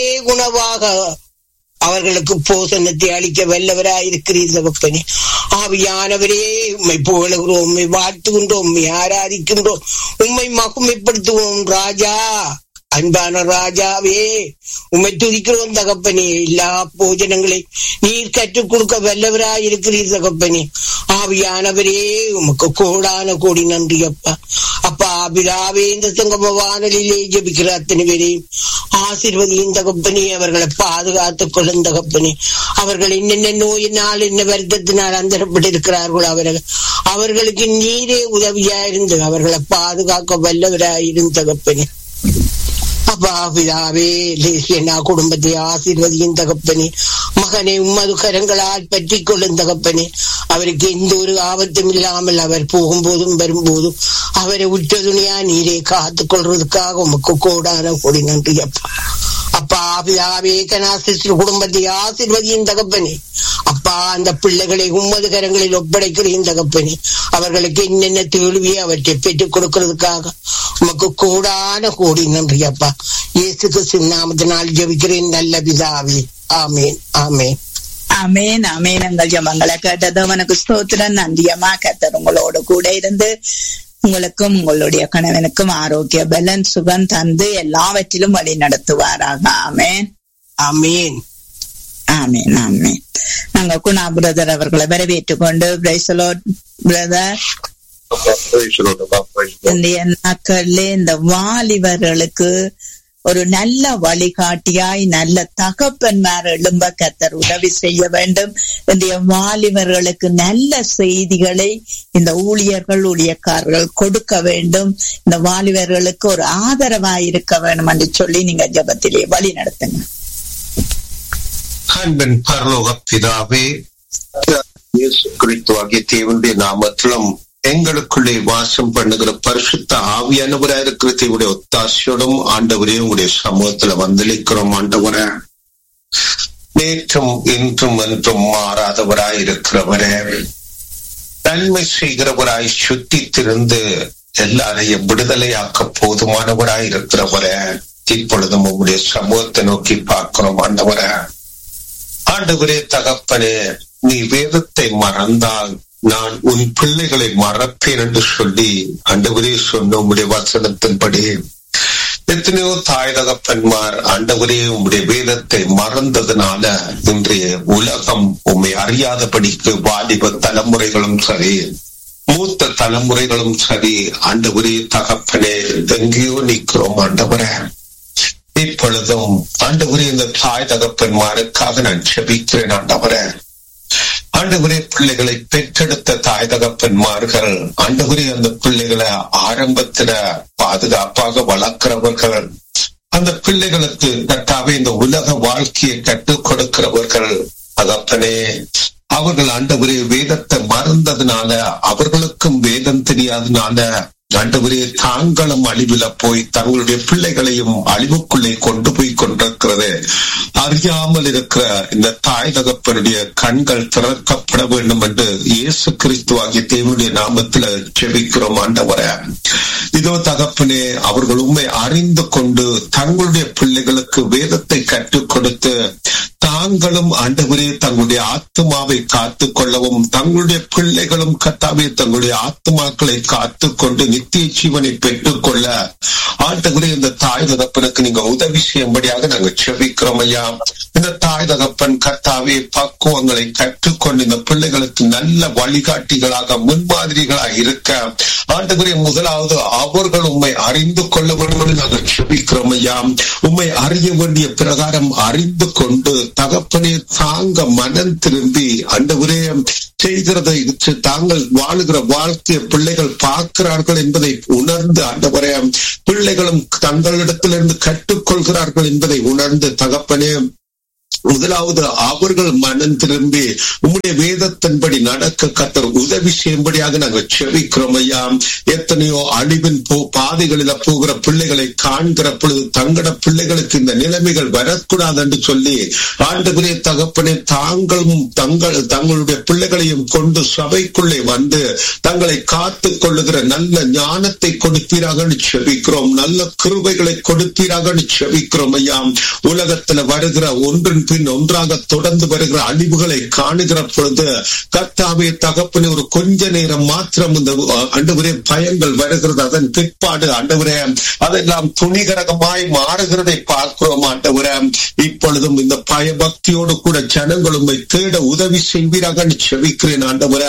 உணவாக அவர்களுக்கு போசனத்தை அளிக்க வல்லவராயிருக்கிறீர் தகப்பனே ஆவியானவரே உம்மை புகழுகிறோம் உம்மை வாழ்த்துகின்றோம் உம்மை ஆராதிக்கின்றோம் உம்மை மகுமைப்படுத்துவோம் ராஜா அன்பான ராஜாவே உம்மை துதிக்கிறோம் தகப்பனே எல்லா போஜனங்களை நீர் கற்றுக் கொடுக்க வல்லவராய் இருக்கிறீர் தகப்பனே ஆவியானவரே உமக்கு கோடான கோடி நன்றி அப்பா அப்பா பிதாவே இந்த சங்கம வானலிலே ஜபிக்கிற அத்தனை பேரையும் ஆசிர்வதியின் தகப்பனே அவர்களை பாதுகாத்துக் கொள்ளும் தகப்பனே அவர்கள் என்னென்ன நோயினால் என்ன வருத்தத்தினால் அந்தரப்பட்டிருக்கிறார்களோ அவர்கள் அவர்களுக்கு நீரே உதவியா இருந்து அவர்களை பாதுகாக்க வல்லவராயிரும் தகப்பனே அப்பா பிதாவே லேசியனா குடும்பத்தை ஆசீர்வதியின் தகப்பனே மகனை உம்மது கரங்களால் பற்றி கொள்ளும் தகப்பனே அவருக்கு எந்த ஒரு ஆபத்தும் இல்லாமல் அவர் போகும்போதும் வரும்போதும் அவரை உற்ற துணியா நீரே காத்துக் கொள்றதுக்காக உமக்கு கோடான கொடி நன்றி அப்பா அப்பா பிதாவே கனாசிஸ்டர் குடும்பத்தை ஆசீர்வதியின் தகப்பனே அப்பா அந்த பிள்ளைகளை உம்மது கரங்களில் ஒப்படைக்கிறேன் தகப்பனே அவர்களுக்கு என்னென்ன தோல்வியை அவற்றை பெற்றுக் கொடுக்கிறதுக்காக உமக்கு கூடான கோடி நன்றி அப்பா இயேசு கிறிஸ்து நாமத்தினால் ஜெபிக்கிறேன் நல்ல பிதாவே ஆமேன் ஆமேன் அமேன் அமேன் எங்கள் ஜபங்களை கேட்டது உனக்கு ஸ்தோத்திரம் நன்றியமா கத்தர் உங்களோட கூட இருந்து உங்களுக்கும் உங்களுடைய கணவனுக்கும் ஆரோக்கிய பலன் சுகம் தந்து எல்லாவற்றிலும் வழி நடத்துவாராக ஆமேன் ஆமேன் ஆமேன் ஆமேன் நாங்க குணா பிரதர் அவர்களை வரவேற்றுக் கொண்டு பிரைசலோ பிரதர் இந்த நாட்கள்ல இந்த வாலிபர்களுக்கு ஒரு நல்ல வழிகாட்டியாய் நல்ல தகப்பன்மார் எழும்ப கத்தர் உதவி செய்ய வேண்டும் இன்றைய வாலிபர்களுக்கு நல்ல செய்திகளை இந்த ஊழியர்கள் ஊழியக்காரர்கள் கொடுக்க வேண்டும் இந்த வாலிபர்களுக்கு ஒரு ஆதரவாய் இருக்க வேண்டும் என்று சொல்லி நீங்க ஜபத்திலே வழி நடத்துங்க அன்பின் பரலோக பிதாவே இயேசு கிறிஸ்து ஆகிய தேவனுடைய நாமத்திலும் எங்களுக்குள்ளே வாசம் பண்ணுகிற பரிசுத்த ஆவியானவராக இருக்கிற தேவனுடைய ஒத்தாசையோடும் ஆண்டவரே உங்களுடைய சமூகத்துல வந்தளிக்கிறோம் ஆண்டவரே நேற்றும் இன்றும் என்றும் மாறாதவராய் இருக்கிறவரே நன்மை செய்கிறவராய் சுத்தி திருந்து எல்லாரையும் விடுதலையாக்க போதுமானவராய் இருக்கிறவரே இப்பொழுதும் உங்களுடைய சமூகத்தை நோக்கி பார்க்கிறோம் ஆண்டவரே ஆண்டவரே தகப்பனே நீ வேதத்தை மறந்தால் நான் உன் பிள்ளைகளை மறப்பேன் என்று சொல்லி ஆண்டவரே சொன்ன உம்முடைய வசனத்தின்படி எத்தனையோ தாய் தகப்பன்மார் ஆண்டவரே உம்முடைய வேதத்தை மறந்ததுனால இன்றைய உலகம் உண்மை அறியாதபடிக்கு வாலிப தலைமுறைகளும் சரி மூத்த தலைமுறைகளும் சரி ஆண்டவரே தகப்பனே எங்கேயோ நிற்கிறோம் ஆண்டவரே இப்பொழுதும் ஆண்டவரே இந்த தாய் தகப்பன்மாருக்காக நான் செபிக்கிறேன் ஆண்டவரே ஆண்டவரே பிள்ளைகளை பெற்றெடுத்த தாய் தகப்பன்மார்கள் ஆண்டவரே அந்த பிள்ளைகளை ஆரம்பத்துல பாதுகாப்பாக வளர்க்கிறவர்கள் அந்த பிள்ளைகளுக்கு கட்டாவே இந்த உலக வாழ்க்கையை கற்றுக் கொடுக்கிறவர்கள் தகப்பனே அவர்கள் ஆண்டவரே வேதத்தை மறந்ததுனால அவர்களுக்கும் வேதம் தெரியாதனால ஆண்டவரே தாங்களும் அழிவுல போய் தங்களுடைய பிள்ளைகளையும் அழிவுக்குள்ளே கொண்டு போய் கொண்டிருக்கிறது அறியாமல் இருக்கிற இந்த தாய் தகப்பனுடைய கண்கள் திறக்கப்பட வேண்டும் என்று இயேசு கிறிஸ்து ஆகிய தேவனுடைய நாமத்துல செபிக்கிறோம் ஆண்டவர இதோ தகப்பனே அவர்கள் உண்மை அறிந்து கொண்டு தங்களுடைய பிள்ளைகளுக்கு வேதத்தை கற்றுக் கொடுத்து தாங்களும் ஆண்டவரே தங்களுடைய ஆத்மாவை காத்து கொள்ளவும் தங்களுடைய பிள்ளைகளும் கத்தாவே தங்களுடைய ஆத்மாக்களை காத்து கொண்டு நித்திய ஜீவனை பெற்றுக் கொள்ள ஆண்டவரே இந்த தாய் தகப்பனுக்கு நீங்க உதவி செய்யும்படியாக நாங்க செபிக்கிறோம் ஐயா இந்த தாய் தகப்பன் கத்தாவே பக்குவங்களை கற்றுக்கொண்டு இந்த பிள்ளைகளுக்கு நல்ல வழிகாட்டிகளாக முன்மாதிரிகளாக இருக்க ஆண்டவரே முதலாவது அவர்கள் உண்மை அறிந்து கொள்ள வேண்டும் என்று நாங்கள் செபிக்கிறோம் ஐயா உண்மை அறிய வேண்டிய பிரகாரம் அறிந்து கொண்டு தகப்பனே தாங்க மனம் திரும்பி ஆண்டவரே செய்கிறதை தாங்கள் வாழுகிற வாழ்க்கையை பிள்ளைகள் பார்க்கிறார்கள் என்பதை உணர்ந்து ஆண்டவரே பிள்ளைகளும் தங்களிடத்திலிருந்து கற்றுக்கொள்கிறார்கள் என்பதை உணர்ந்து தகப்பனே முதலாவது அவர்கள் மனம் திரும்பி உம்முடைய வேதத்தின்படி நடக்க கத்தர் உதவி செய்யும்படியாக நாங்கள் செவிக்கிறோம் ஐயா எத்தனையோ அழிவின் போ பாதைகளில போகிற பிள்ளைகளை காண்கிற பொழுது தங்கட பிள்ளைகளுக்கு இந்த நிலைமைகள் வரக்கூடாது என்று சொல்லி ஆண்டுபுரிய தகப்பனே தாங்களும் தங்கள் தங்களுடைய பிள்ளைகளையும் கொண்டு சபைக்குள்ளே வந்து தங்களை காத்துக் கொள்ளுகிற நல்ல ஞானத்தை கொடுப்பீராக செபிக்கிறோம் நல்ல கிருபைகளை கொடுப்பீராக செபிக்கிறோம் ஐயா உலகத்துல வருகிற ஒன்றின் பின் ஒன்றாக தொடர்ந்து வருகிற அழிவுகளை காணுகிற பொழுது கர்த்தாவே தகப்பனே ஒரு கொஞ்ச நேரம் மாத்திரம் இந்த அண்டுவரே பயங்கள் வருகிறது அதன் பிற்பாடு ஆண்டவரே அதெல்லாம் துணிகரகமாய் மாறுகிறதை பார்க்கிறோம் ஆண்டவரே இப்பொழுதும் இந்த பயபக்தியோடு கூட ஜனங்கள் உண்மை தேட உதவி செய்வீராக செவிக்கிறேன் ஆண்டவரே